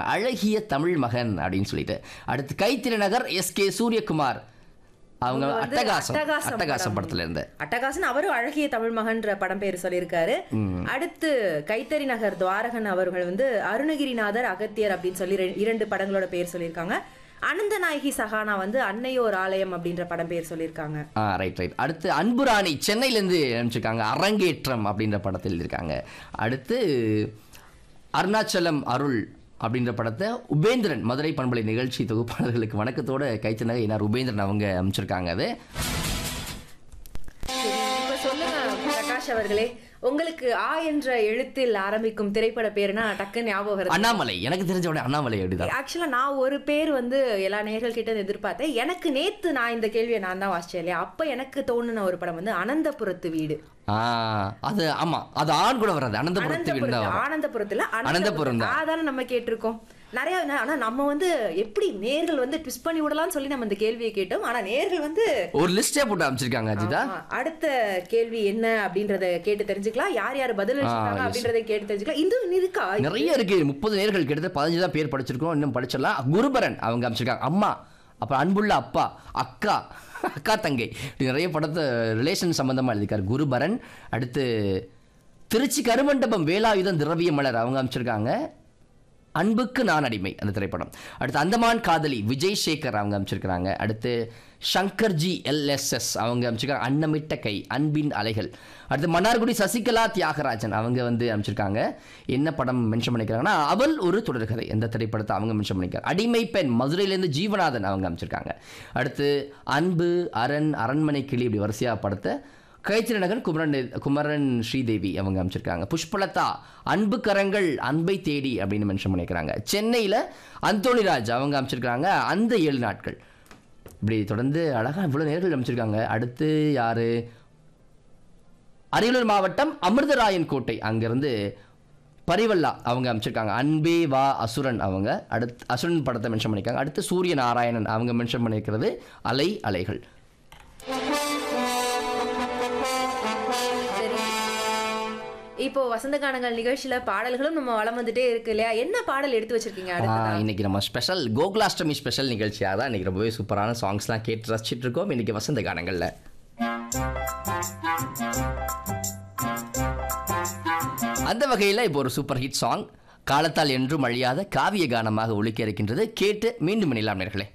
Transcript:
அமைச்சிருக்காங்க அழகிய தமிழ் மகன் அப்படின்னு சொல்லிட்டு அடுத்து கைத்திரி நகர் எஸ் கே சூரியகுமார் அவங்க அவங்க வந்து அட்டகாசம் அட்டகாசம் அட்டகாசம் படம். படத்துல இருந்து அட்டகாசன் அவரும் அழகிய தமிழ் மகன்ற படம் பேர் சொல்லியிருக்காரு அடுத்து கைத்தறி நகர் துவாரகன் அவர்கள் வந்து அருணகிரிநாதர் அகத்தியர் அப்படின்னு சொல்லி ரெ- இரண்டு படங்களோட பேர் சொல்லியிருக்காங்க அனந்தநாயகி சஹானா வந்து அன்னையோர் ஆலயம் அப்படின்ற படம் பேர் சொல்லியிருக்காங்க ஆ ரைட் ரைட் அடுத்து அன்புராணி சென்னையிலேருந்து அனுப்பிச்சிருக்காங்க அரங்கேற்றம் அப்படின்ற படத்தில் இருக்காங்க அடுத்து அருணாச்சலம் அருள் அப்படின்ற படத்தை உபேந்திரன் மதுரை பண்பலை நிகழ்ச்சி தொகுப்பாளர்களுக்கு வணக்கத்தோட கைத்தனக இனார் உபேந்திரன் அவங்க அமைச்சிருக்காங்க அது சரி, இப்ப சொல்லுங்க பிரகாஷ் அவர்களே உங்களுக்கு ஆ என்ற எழுத்தில் ஆரம்பிக்கும் திரைப்பட பேருனா டக்குன்னு ஞாபகம் வருது அண்ணாமலை எனக்கு தெரிஞ்ச உடனே அண்ணாமலை அப்படிதான் ஆக்சுவலா நான் ஒரு பேர் வந்து எல்லா நேர்கள் கிட்ட இருந்து எதிர்பார்த்தேன் எனக்கு நேத்து நான் இந்த கேள்வியை நான் தான் வாசிச்சேன் இல்லையா அப்ப எனக்கு தோணுன ஒரு படம் வந்து அனந்தபுரத்து வீடு ஆ அது ஆமா அது ஆண் கூட வராது அனந்தபுரத்து வீடு தான் அனந்தபுரத்து வரும் ஆனந்தபுரத்துல அனந்தபுரம் தான். அதான நம்ம கேட்டிருக்கோம் நிறைய ந- ஆனா நம்ம வந்து எப்படி நேர்கள் வந்து ட்விஸ்ட் பண்ணி விடலாம்னு சொல்லி நம்ம இந்த கேள்வியை கேட்டோம் ஆனா நேர்கள் வந்து ஒரு லிஸ்டே போட்டு அமைச்சிருக்காங்க அஜிதா ஆமா, அடுத்த கேள்வி என்ன அப்படின்றத கேட்டு தெரிஞ்சுக்கலாம் யார் யார் பதில் அளிச்சிருக்காங்க yes. அப்படின்றத கேட்டு தெரிஞ்சுக்கலாம் இது இருக்கா நிறைய இருக்கு முப்பது நேர்கள் கிட்டத்தட்ட பதினஞ்சு தான் பேர் படிச்சிருக்கோம் இன்னும் படிச்சிடலாம் குருபரன் அவங்க அமைச்சிருக்காங்க அம்மா அப்புறம் அன்புள்ள அப்பா அக்கா அக்கா தங்கை இப்படி நிறைய படத்தை ரிலேஷன் சம்பந்தமா எழுதியிருக்காரு குருபரன் அடுத்து திருச்சி கருமண்டபம் வேலாயுதம் திரவிய மலர் அவங்க அமைச்சிருக்காங்க அன்புக்கு நான் அடிமை அந்த திரைப்படம் அடுத்து அந்தமான் காதலி விஜய் சேகர் அவங்க அமைச்சிருக்கிறாங்க அடுத்து சங்கர்ஜி எல்எஸ்எஸ் அவங்க அமைச்சிருக்காங்க அன்னமிட்ட கை அன்பின் அலைகள் அடுத்து மன்னார்குடி சசிகலா தியாகராஜன் அவங்க வந்து அமைச்சிருக்காங்க என்ன படம் மென்ஷன் பண்ணிக்கிறாங்கன்னா அவள் ஒரு தொடர்கதை எந்த திரைப்படத்தை அவங்க மென்ஷன் பண்ணிக்கிறாங்க அடிமை பெண் மதுரையிலேருந்து ஜீவநாதன் அவங்க அமைச்சிருக்காங்க அடுத்து அன்பு அரண் அரண்மனை கிளி இப்படி வரிசையாக படத்தை கைத்திரி நகர் குமரன் குமரன் ஸ்ரீதேவி அவங்க அமைச்சிருக்காங்க புஷ்பலதா அன்பு கரங்கள் அன்பை தேடி அப்படின்னு மென்ஷன் பண்ணியிருக்கிறாங்க சென்னையில் அந்தோணிராஜ் அவங்க அமைச்சிருக்காங்க அந்த ஏழு நாட்கள் இப்படி தொடர்ந்து அழகாக இவ்வளோ நேர்கள் அமைச்சிருக்காங்க அடுத்து யாரு அரியலூர் மாவட்டம் அமிர்தராயன் கோட்டை அங்கேருந்து பரிவல்லா அவங்க அமைச்சிருக்காங்க அன்பே வா அசுரன் அவங்க அடுத்து அசுரன் படத்தை மென்ஷன் பண்ணியிருக்காங்க அடுத்து சூரிய நாராயணன் அவங்க மென்ஷன் பண்ணியிருக்கிறது அலை அலைகள் சரி இப்போ வசந்த கானங்கள் நிகழ்ச்சியில பாடல்களும் நம்ம வளம் வந்துட்டே இருக்கு இல்லையா என்ன பாடல் எடுத்து வச்சிருக்கீங்க ஆ, அடுத்து இன்னைக்கு நம்ம ஸ்பெஷல் கோகுலாஷ்டமி ஸ்பெஷல் நிகழ்ச்சியாக தான் இன்னைக்கு ரொம்பவே சூப்பரான சாங்ஸ்லாம் கேட்டு ரசிச்சிட்டு இருக்கோம் இன்னைக்கு வசந்த கானங்களில் அந்த வகையில் இப்போ ஒரு சூப்பர் ஹிட் சாங் காலத்தால் என்றும் அழியாத காவிய கானமாக ஒலிக்க இருக்கின்றது கேட்டு மீண்டும் இணையலாம் நேர்களே